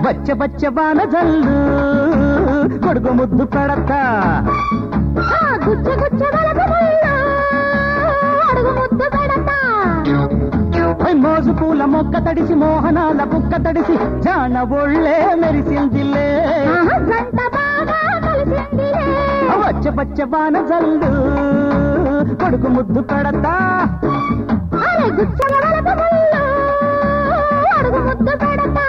బచ్చ బచ్చ బాన జల్లు కొడుకు ముద్దు పెడతా ఆ గుచ్చ గుచ్చ వలపు ముళ్ళు అడుగు ముద్దు పెడతా ఓయ్ మోజు పూల మొక్క తడిసి మోహనాల బుక్క తడిసి జాన ఒళ్ళే మెరిసిందిలే ఆహా, జంట బాగా కలిసిందిలే బచ్చ బచ్చ బాన జల్లు కొడుకు ముద్దు పెడతా అరే గుచ్చల వలపు ముళ్ళు అడుగు ముద్దు పెడతా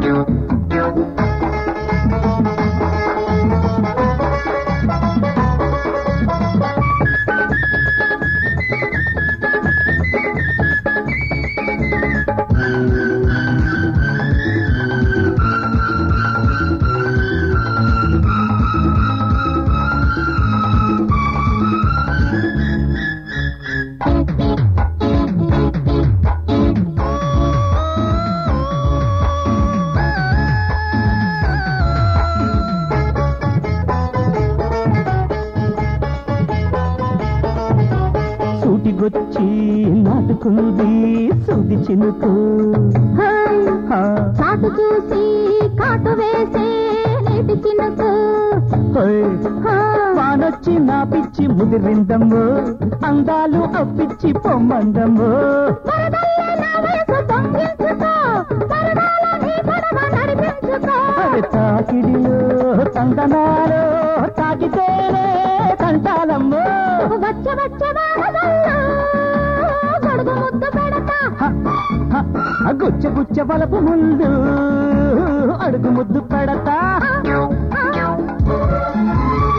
సూటిగొచ్చి నాటుకుంది సూది చినుకు హాయ్ ఆ, చాటు చూసి కాటు వేసే నీటి చినుకు ఓయ్. హా, వానొచ్చి నా పిచ్చి ముదిరిందమ్మో అందాలు అప్పిచ్చి పొమ్మందమ్మో వరదల్లే నా వయసు దొంగిలించుకో, వరదాల నీ పడవ నడిపించుకో. అవి తాకిడిలో తందనాలో తాకితేనే తంటాలమ్మో వచ్చ వచ్చ వానజల్లు, గొడుగు ముద్దు పెడతా. హ, హ, ఆ గుచ్చ గుచ్చ బలపు ముందు అడుగు ముద్దు పెడతా ఆ, ఆ.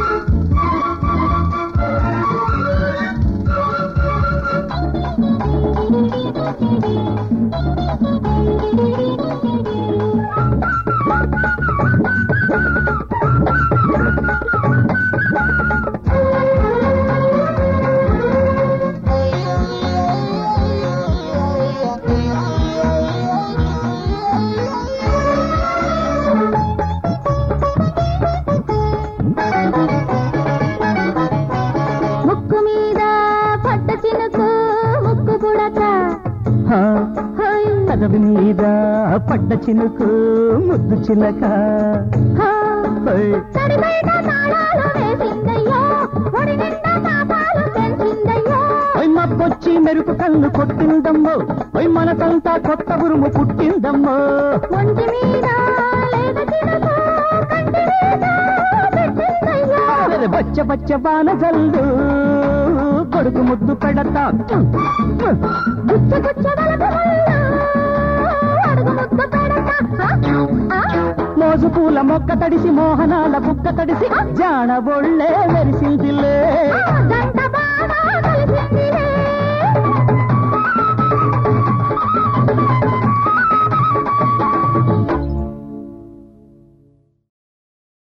ముక్కు మీద పట్ట చినుకు ముక్కు పుడక హ, హాయ్ కదవి మీద పడ్డ చినుకు ముద్దు చిలక హా. ఓయ్. తడి బయట తాళాలు వేసిందయ్యో ఒడి నిండా పాపాలు పెంచిందయ్యో ఓయ్ మబ్బొచ్చి మెరుపు కన్ను కొట్టిందమ్మో ఓయ్ మనసంతా కొత్త ఉరుము పుట్టిందమ్మో ఒంటి మీద లేత చినుకు కంటి మీద పెట్టిందయ్యో అరెరె బచ్చ బచ్చ బాన జల్లు కొడుకు ముద్దు పెడతా గుచ్చ గుచ్చ వలపు ముళ్ళు, అడుగు ముద్దు పెడతా ఆ, ఆ. మోజు పూల మొక్క తడిసి మోహనాల బుక్క తడిసి జాన ఒళ్ళే మెరిసిందిలే ఆ,